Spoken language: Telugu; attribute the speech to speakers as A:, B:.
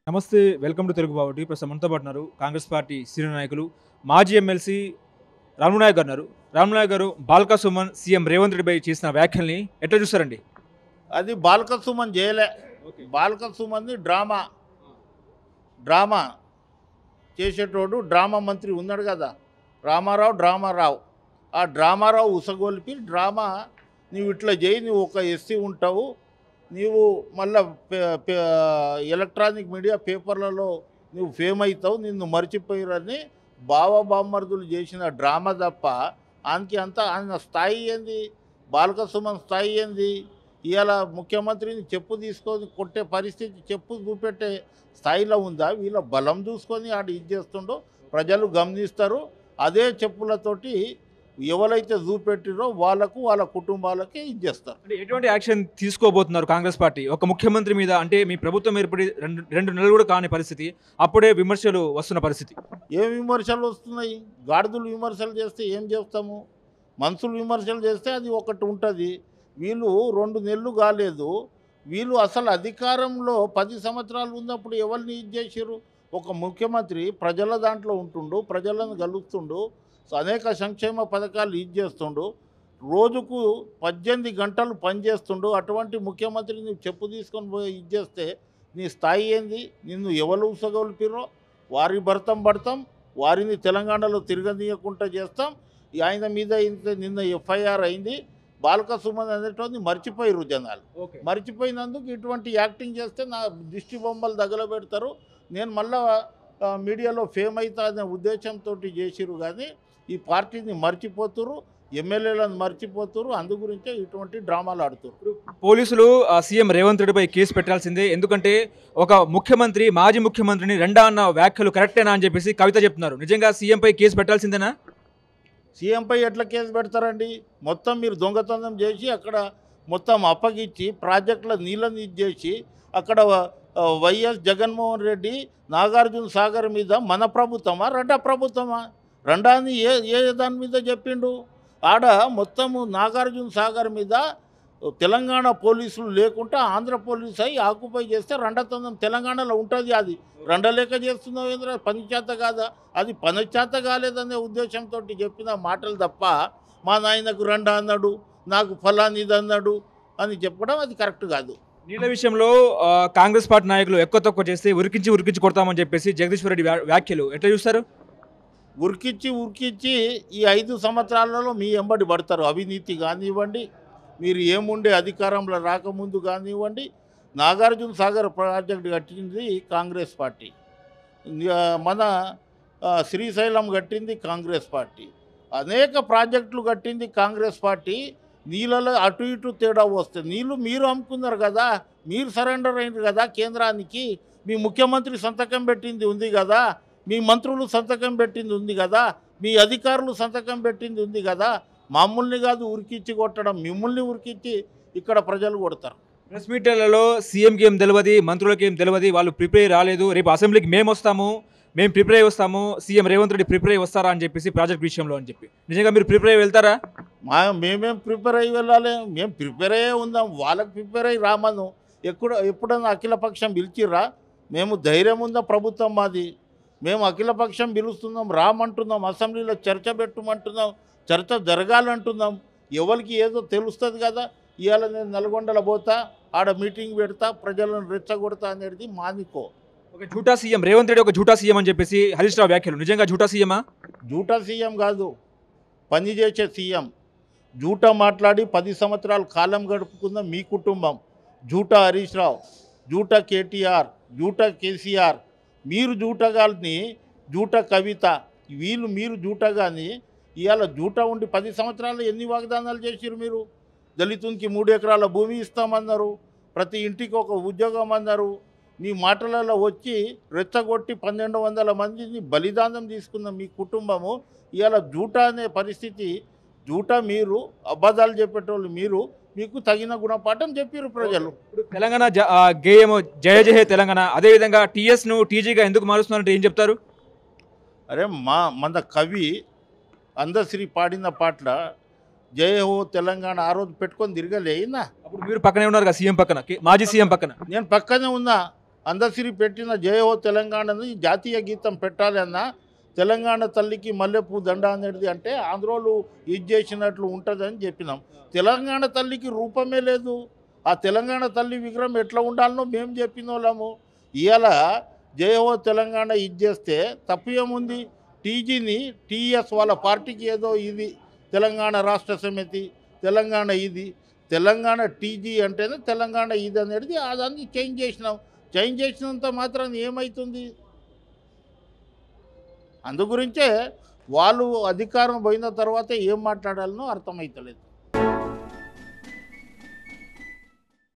A: నమస్తే వెల్కమ్ టు తెలుగు బాబు ప్రస్తుతం మనతో పాటు ఉన్నారు కాంగ్రెస్ పార్టీ సీనియర్ నాయకులు మాజీ ఎమ్మెల్సీ రామనాయక్ గారు ఉన్నారు రామనాయక్ గారు బాల్కా సుమన్ సీఎం రేవంత్ రెడ్డిపై చేసిన వ్యాఖ్యల్ని ఎట్లా చూస్తారండి
B: అది బాలక సుమన్ చేయలే బాలక సుమన్ది డ్రామా డ్రామా చేసేటోడు డ్రామా మంత్రి ఉన్నాడు కదా రామారావు డ్రామారావు ఆ డ్రామారావు ఉసగొలిపి డ్రామా నీవు ఇట్లా చేయి నువ్వు ఒక ఎస్సీ ఉంటావు నీవు మళ్ళా పే- పే- ఎలక్ట్రానిక్ మీడియా పేపర్లలో నువ్వు ఫేమ్ అవుతావు నిన్ను మర్చిపోయారని బావ బామ్మర్దులు చేసిన డ్రామా తప్ప ఆయనకి అంతా ఆయన స్థాయి ఏంది బాలక సుమన్ స్థాయి ఏంది ఇవాళ ముఖ్యమంత్రిని చెప్పు తీసుకొని కొట్టే పరిస్థితి చెప్పు చూపెట్టే స్థాయిలో ఉందా వీళ్ళ బలం చూసుకొని ఆడ ఇది చేస్తుండో ప్రజలు గమనిస్తారు అదే చెప్పులతోటి ఎవరైతే చూపెట్టిరో వాళ్ళకు వాళ్ళ కుటుంబాలకే ఇది చేస్తారు
A: అంటే ఎటువంటి యాక్షన్ తీసుకోబోతున్నారు కాంగ్రెస్ పార్టీ ఒక ముఖ్యమంత్రి మీద అంటే మీ ప్రభుత్వం ఏర్పడి రెండు రెండు నెలలు కూడా కాని పరిస్థితి అప్పుడే విమర్శలు వస్తున్న పరిస్థితి
B: ఏం విమర్శలు వస్తున్నాయి గాడిదలు విమర్శలు చేస్తే ఏం చేస్తాము మనుషులు విమర్శలు చేస్తే అది ఒకటి ఉంటుంది వీళ్ళు రెండు నెలలు కాలేదు వీళ్ళు అసలు అధికారంలో పది సంవత్సరాలు ఉన్నప్పుడు ఎవరిని ఇది చేసారు ఒక ముఖ్యమంత్రి ప్రజల దాంట్లో ఉంటుండు ప్రజలను గలుస్తుండు అనేక సంక్షేమ పథకాలు ఇది చేస్తుండు రోజుకు పద్దెనిమిది గంటలు పనిచేస్తుండు అటువంటి ముఖ్యమంత్రి నువ్వు చెప్పు తీసుకొని పోయి ఇది చేస్తే నీ స్థాయి ఏంది నిన్ను ఎవరు ఉసగొల్పిరో వారి భర్తం పడతాం వారిని తెలంగాణలో తిరగనీయకుండా చేస్తాం ఈ ఆయన మీద ఇంత నిన్న ఎఫ్ఐఆర్ అయింది బాలక సుమన్ అనేటువంటి మర్చిపోయారు జనాలు
A: ఓకే
B: మర్చిపోయినందుకు ఇటువంటి యాక్టింగ్ చేస్తే నా దిష్టి బొమ్మలు తగలబెడతారు నేను మళ్ళా ఆ, మీడియాలో ఫేమ్ అవుతా అనే ఉద్దేశంతో చేసిరు కానీ ఈ పార్టీని మర్చిపోతురు ఎమ్మెల్యేలను మర్చిపోతురు అందు గురించే ఇటువంటి డ్రామాలు ఆడుతురు
A: పోలీసులు ఆ, సీఎం రేవంత్ రెడ్డిపై కేసు పెట్టాల్సిందే ఎందుకంటే ఒక ముఖ్యమంత్రి మాజీ ముఖ్యమంత్రిని రెండా అన్న వ్యాఖ్యలు కరెక్టేనా అని చెప్పేసి కవిత చెప్తున్నారు నిజంగా సీఎంపై కేసు పెట్టాల్సిందేనా
B: సీఎంపై ఎట్లా కేసు పెడతారండి మొత్తం మీరు దొంగతనం చేసి అక్కడ మొత్తం అప్పగిచ్చి ప్రాజెక్టుల నీళ్ళని ఇది చేసి అక్కడ ఆ, వైఎస్ జగన్మోహన్ రెడ్డి నాగార్జున సాగర్ మీద మన ప్రభుత్వమా రెండా ప్రభుత్వమా రెండాని ఏ ఏ దాని మీద చెప్పిండు ఆడ మొత్తము నాగార్జున సాగర్ మీద తెలంగాణ పోలీసులు లేకుండా ఆంధ్ర పోలీసు అయి ఆక్యుపై చేస్తే రెండతనం తెలంగాణలో ఉంటుంది అది రెండలేక చేస్తున్నావు ఏంద్ర పని చేత కాదా అది పని చేత కాలేదనే ఉద్దేశంతో చెప్పిన మాటలు తప్ప మా నాయనకు రెండ అన్నాడు నాకు ఫలానిది అన్నాడు అని చెప్పడం అది కరెక్ట్ కాదు
A: నీళ్ళ విషయంలో ఆ, కాంగ్రెస్ పార్టీ నాయకులు ఎక్కువ తక్కువ చేస్తే ఉరికించి ఉరికించి కొడతామని చెప్పేసి జగదీశ్వర్ రెడ్డి వ్యా- వ్యాఖ్యలు ఎట్లా చూస్తారు
B: ఉరికిచ్చి ఉరికిచ్చి ఈ ఐదు సంవత్సరాలలో మీ ఎంబడి పడతారు అవినీతి కానివ్వండి మీరు ఏముండే అధికారంలో రాకముందు కానివ్వండి నాగార్జున సాగర్ ప్రాజెక్ట్ కట్టింది కాంగ్రెస్ పార్టీ ఆ, మన ఆ, శ్రీశైలం కట్టింది కాంగ్రెస్ పార్టీ అనేక ప్రాజెక్టులు కట్టింది కాంగ్రెస్ పార్టీ నీళ్ళలో అటు ఇటు తేడా వస్తే నీళ్ళు మీరు అమ్ముకున్నారు కదా మీరు సరెండర్ అయింది కదా కేంద్రానికి మీ ముఖ్యమంత్రి సంతకం పెట్టింది ఉంది కదా మీ మంత్రులు సంతకం పెట్టింది ఉంది కదా మీ అధికారులు సంతకం పెట్టింది ఉంది కదా మమ్మల్ని కాదు ఉరికిచ్చి కొట్టడం మిమ్మల్ని ఉరికిచ్చి ఇక్కడ ప్రజలు కొడతారు
A: ప్రెస్ మీట్లలో సీఎంకి ఏం తెలియదు మంత్రులకి ఏం తెలియదు వాళ్ళు ప్రిపేర్ రాలేదు రేపు అసెంబ్లీకి మేము వస్తాము మేము ప్రిపేర్ అయ్యి వస్తాము సీఎం రేవంత్ రెడ్డి ప్రిపేర్ అయ్యి వస్తారా అని చెప్పేసి ప్రాజెక్ట్ విషయంలో అని చెప్పి నిజంగా మీరు ప్రిపేర్ అయ్యి వెళ్తారా
B: మా మేమేం ప్రిపేర్ అయ్యి వెళ్ళాలి మేము ప్రిపేర్ అయ్యే ఉందాం వాళ్ళకి ప్రిపేర్ అయ్యి రామను ఎక్కడ ఎప్పుడన్నా అఖిలపక్షం పిలిచిర్రా మేము ధైర్యం ఉందా ప్రభుత్వం మాది మేము అఖిలపక్షం పిలుస్తున్నాం రామంటున్నాం అసెంబ్లీలో చర్చ పెట్టమంటున్నాం చర్చ జరగాలంటున్నాం ఎవరికి ఏదో తెలుస్తుంది కదా ఇవాళ నేను నల్గొండలో పోతా ఆడ మీటింగ్ పెడతా ప్రజలను రెచ్చగొడతా అనేది మానికో
A: ఒక జూటా సీఎం రేవంత్ రెడ్డి ఒక జూటా సీఎం అని చెప్పేసి హరీష్ రావు వ్యాఖ్యలు నిజంగా జూటా సీఎమా
B: జూటా సీఎం కాదు పనిచేసే సీఎం జూటా మాట్లాడి పది సంవత్సరాలు కాలం గడుపుకున్న మీ కుటుంబం జూటా హరీష్ రావు జూటా కేటీఆర్ జూటా కేసీఆర్ మీరు జూటగాల్ని జూటా కవిత వీళ్ళు మీరు జూటగాని ఇవాళ జూటా ఉండి పది సంవత్సరాలు ఎన్ని వాగ్దానాలు చేసిరు మీరు దళితునికి మూడు ఎకరాల భూమి ఇస్తామన్నారు ప్రతి ఇంటికి ఒక ఉద్యోగం అన్నారు మీ మాటలలో వచ్చి రెచ్చగొట్టి పన్నెండు వందల మందిని బలిదానం తీసుకున్న మీ కుటుంబము ఇవాళ జూటా అనే పరిస్థితి జూటా మీరు అబద్ధాలు చెప్పేటోళ్ళు మీరు మీకు తగిన గుణపాఠం చెప్పారు ప్రజలు
A: ఇప్పుడు తెలంగాణ జ- ఆ, గేయం జయ జయ తెలంగాణ అదేవిధంగా టీఎస్ను టీజీగా ఎందుకు మారుస్తున్నారంటే ఏం చెప్తారు
B: అరే మా మన కవి అందశ్రీ పాడిన పాటల జయ హో తెలంగాణ ఆ రోజు పెట్టుకొని తిరగలే అయినా
A: అప్పుడు మీరు పక్కనే ఉన్నారు కదా సీఎం పక్కన కే- మాజీ సీఎం పక్కన
B: నేను పక్కనే ఉన్నా అందసిరి పెట్టిన జయహో తెలంగాణని జాతీయ గీతం పెట్టాలి అన్న తెలంగాణ తల్లికి మల్లెపూ దండ అనేది అంటే ఆంధ్రోలు ఇది చేసినట్లు ఉంటుందని చెప్పినాం తెలంగాణ తల్లికి రూపమే లేదు ఆ తెలంగాణ తల్లి విగ్రహం ఎట్లా ఉండాలనో మేము చెప్పిన వాళ్ళము ఇవాళ జయహో తెలంగాణ ఇది చేస్తే తప్పు ఏముంది టీజీని టీఎస్ వాళ్ళ పార్టీకి ఏదో ఇది తెలంగాణ రాష్ట్ర సమితి తెలంగాణ ఇది తెలంగాణ టీజీ అంటేనే తెలంగాణ ఇది అనేది అదాన్ని చేంజ్ చేసినాం చేంజ్ చేసినంత మాత్రం ఏమవుతుంది అందు గురించే వాళ్ళు అధికారం పోయిన తర్వాత ఏం మాట్లాడాలనో అర్థమవుతలేదు